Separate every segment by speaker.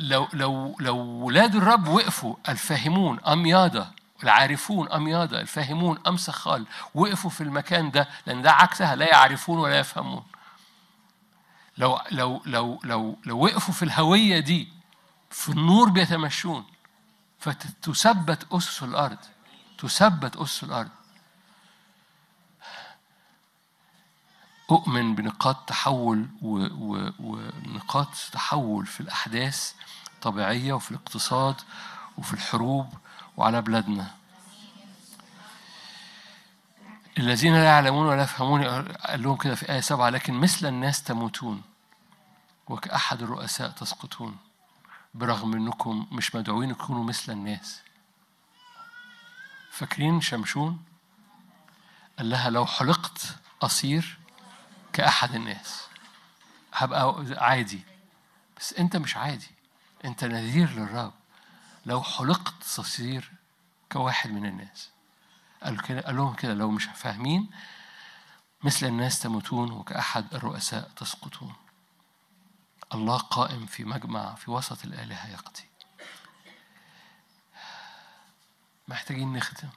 Speaker 1: لو لو لو ولاد الرب وقفوا الفاهمون أمياضة العارفون أمياضة الفاهمون أم سخال وقفوا في المكان ده لأن ده عكسها لا يعرفون ولا يفهمون لو لو لو لو لو وقفوا في الهوية دي في النور بيتمشون فتثبت أسس الأرض تثبت أسس الأرض أؤمن بنقاط تحول ونقاط تحول في الأحداث الطبيعية وفي الاقتصاد وفي الحروب وعلى بلادنا الذين لا يعلمون ولا يفهمون قال لهم كده في آية سبعة لكن مثل الناس تموتون وكأحد الرؤساء تسقطون برغم انكم مش مدعوين تكونوا مثل الناس فاكرين شمشون قال لها لو حلقت أصير كأحد الناس هبقى عادي بس أنت مش عادي أنت نذير للرب لو حلقت تصير كواحد من الناس قال كده قال لهم كده لو مش فاهمين مثل الناس تموتون وكأحد الرؤساء تسقطون الله قائم في مجمع في وسط الآلهة يقضي محتاجين نختم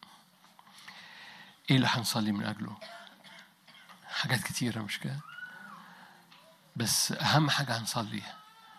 Speaker 1: ايه اللي هنصلي من اجله حاجات كتيرة مش كده بس أهم حاجة هنصليها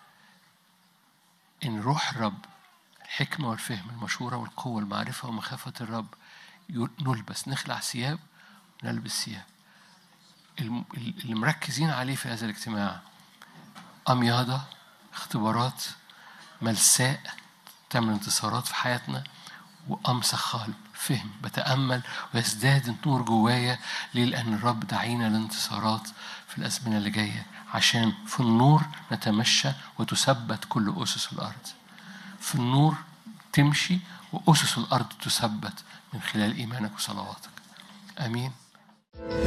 Speaker 1: إن روح الرب الحكمة والفهم المشورة والقوة والمعرفة ومخافة الرب نلبس نخلع ثياب ونلبس ثياب اللي مركزين عليه في هذا الاجتماع أمياضة اختبارات ملساء تعمل انتصارات في حياتنا وأمسخ قلب فهم بتأمل ويزداد النور جوايا ليه؟ لأن الرب دعينا لانتصارات في الأزمنة اللي جاية عشان في النور نتمشى وتثبت كل أسس الأرض في النور تمشي وأسس الأرض تثبت من خلال إيمانك وصلواتك آمين